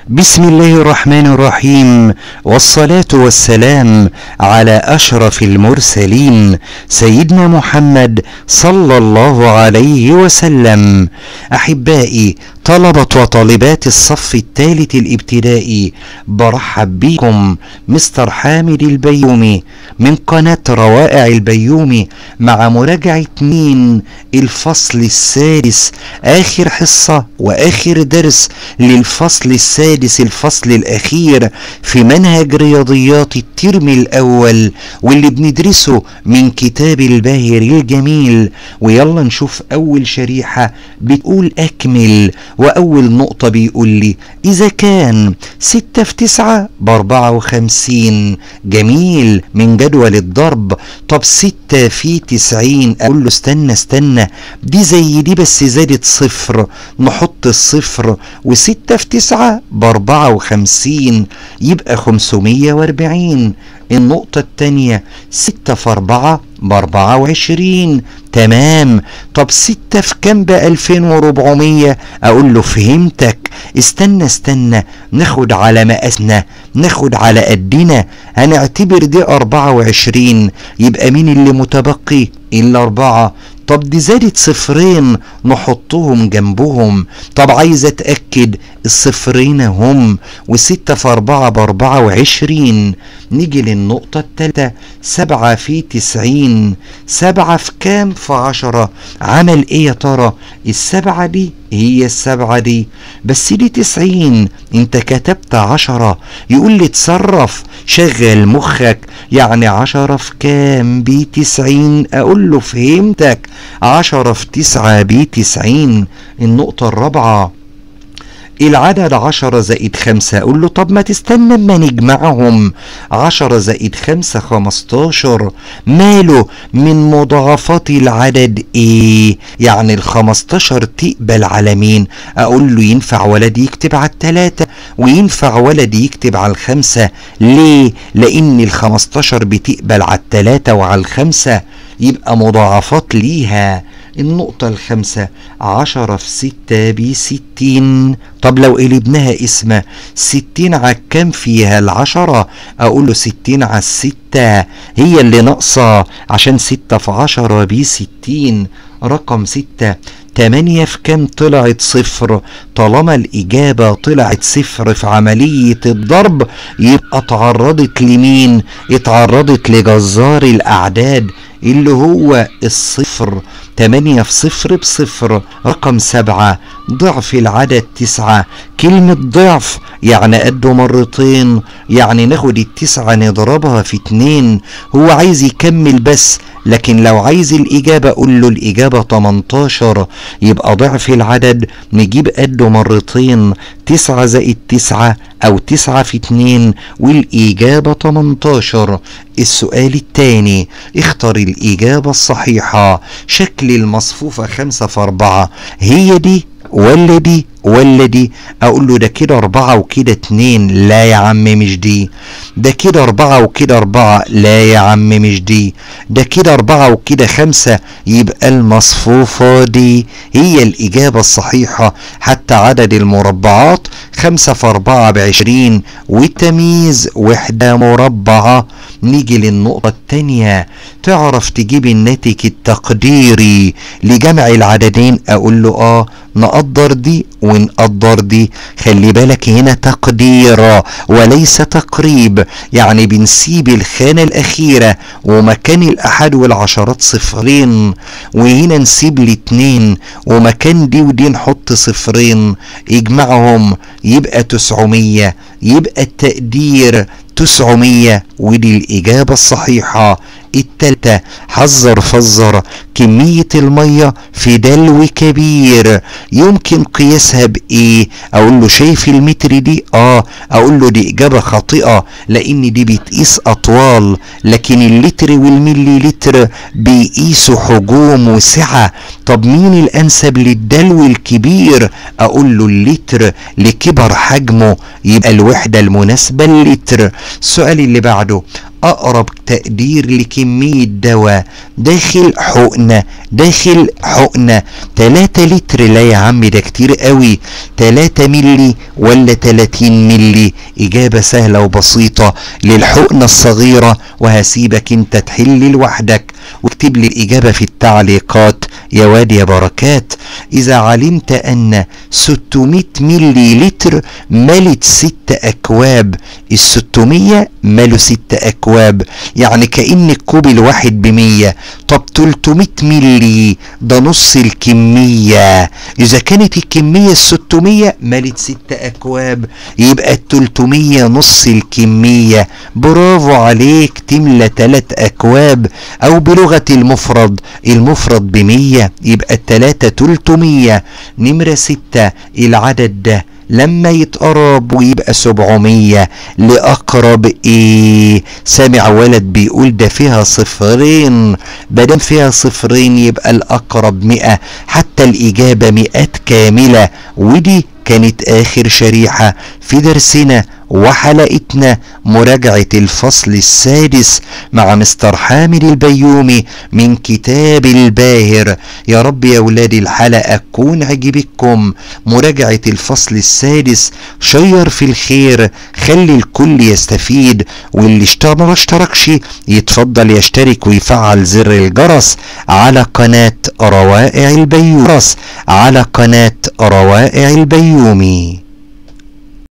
بسم الله الرحمن الرحيم والصلاة والسلام على أشرف المرسلين سيدنا محمد صلى الله عليه وسلم أحبائي طلبة وطالبات الصف الثالث الابتدائي برحب بكم مستر حامد البيومي من قناة روائع البيومي مع مراجعة مين الفصل السادس آخر حصة وآخر درس للفصل السادس الفصل الأخير في منهج رياضيات الترم الأول واللي بندرسه من كتاب الباهر الجميل ويلا نشوف أول شريحة بتقول أكمل وأول نقطة بيقول لي إذا كان ستة في تسعة بأربعة وخمسين جميل من جدول الضرب طب ستة في تسعين أقول له استنى استنى دي زي دي بس زادت صفر نحط الصفر وستة في تسعة بأربعة وخمسين يبقى خمسمية وأربعين النقطة التانية ستة في أربعة بأربعة وعشرين تمام طب ستة في كام بألفين وربعمية أقول له فهمتك استنى استنى ناخد على مقاسنا ناخد على قدنا هنعتبر دي أربعة وعشرين يبقى مين اللي متبقي الأربعة طب دي زادت صفرين نحطهم جنبهم طب عايز اتأكد الصفرين هم وستة في أربعة بأربعة وعشرين نيجي للنقطة التالتة سبعة في تسعين سبعة في كام في عشرة عمل ايه يا ترى السبعة دي هي السبعة دي بس دي تسعين انت كتبت عشرة يقول لي اتصرف شغل مخك يعني عشرة في كام بتسعين اقول له فهمتك عشرة في تسعة بتسعين النقطة الرابعة العدد عشرة زائد خمسة أقول له طب ما تستنى اما نجمعهم عشرة زائد خمسة خمستاشر ماله من مضاعفات العدد ايه يعني الخمستاشر تقبل على مين أقول له ينفع ولد يكتب على التلاتة وينفع ولد يكتب على الخمسة ليه لأن الخمستاشر بتقبل على التلاتة وعلى الخمسة يبقى مضاعفات ليها النقطة الخامسة عشرة في ستة بستين طب لو قلبناها اسمها ستين على كام فيها العشرة أقول له ستين على الستة هي اللي ناقصة عشان ستة في عشرة بستين رقم ستة تمانية في كام طلعت صفر طالما الإجابة طلعت صفر في عملية الضرب يبقى اتعرضت لمين اتعرضت لجزار الأعداد اللي هو الصفر تمانية في صفر بصفر رقم سبعة ضعف العدد تسعة كلمة ضعف يعني قده مرتين يعني ناخد التسعة نضربها في اتنين هو عايز يكمل بس لكن لو عايز الإجابة قول له الإجابة 18 يبقى ضعف العدد نجيب قده مرتين تسعة زائد تسعة أو تسعة في اتنين والإجابة 18 السؤال التاني اختر الإجابة الصحيحة شكل المصفوفة خمسة في أربعة هي دي ولا دي ولا دي اقول له ده كده اربعة وكده اتنين لا يا عم مش دي ده كده اربعة وكده اربعة لا يا عم مش دي ده كده اربعة وكده خمسة يبقى المصفوفة دي هي الاجابة الصحيحة حتى عدد المربعات خمسة في اربعة بعشرين والتمييز وحدة مربعة نيجي للنقطة التانية تعرف تجيب الناتج التقديري لجمع العددين اقول له اه نقدر دي ونقدر دي خلي بالك هنا تقدير وليس تقريب يعني بنسيب الخانة الأخيرة ومكان الأحد والعشرات صفرين وهنا نسيب الاتنين ومكان دي ودي نحط صفرين اجمعهم يبقى تسعمية يبقى التقدير تسعمية ودي الإجابة الصحيحة التالتة حذر فزر كمية المية في دلو كبير يمكن قياسها بإيه أقول له شايف المتر دي آه أقول له دي إجابة خاطئة لأن دي بتقيس أطوال لكن اللتر والملي لتر بيقيسوا حجوم وسعة طب مين الأنسب للدلو الكبير أقول له اللتر لكبر حجمه يبقى الوحدة المناسبة اللتر السؤال اللي بعده اقرب تقدير لكمية دواء داخل حقنة داخل حقنة 3 لتر لا يا عم ده كتير قوي 3 ملي ولا 30 ملي اجابة سهلة وبسيطة للحقنة الصغيرة وهسيبك انت تحل لوحدك واكتب لي الاجابة في التعليقات يا واد يا بركات اذا علمت ان 600 ملي لتر ملت ست اكواب ال 600 ملوا ست اكواب يعني كأن الكوب الواحد بمية طب 300 ملي ده نص الكمية اذا كانت الكمية ال 600 ملت ست اكواب يبقى ال 300 نص الكمية برافو عليك تملى تلات اكواب او بلغة المفرد المفرد بمية يبقى التلاتة 300 نمرة ستة العدد ده لما يتقرب ويبقى سبعمية لأقرب ايه سامع ولد بيقول ده فيها صفرين بدم فيها صفرين يبقى الأقرب مئة حتى الإجابة مئات كاملة ودي كانت آخر شريحة في درسنا وحلقتنا مراجعة الفصل السادس مع مستر حامد البيومي من كتاب الباهر يا رب يا ولادي الحلقة تكون عجبتكم مراجعة الفصل السادس شير في الخير خلي الكل يستفيد واللي اشترك ما اشتركش يتفضل يشترك ويفعل زر الجرس على قناة روائع البيومي على قناة روائع البيومي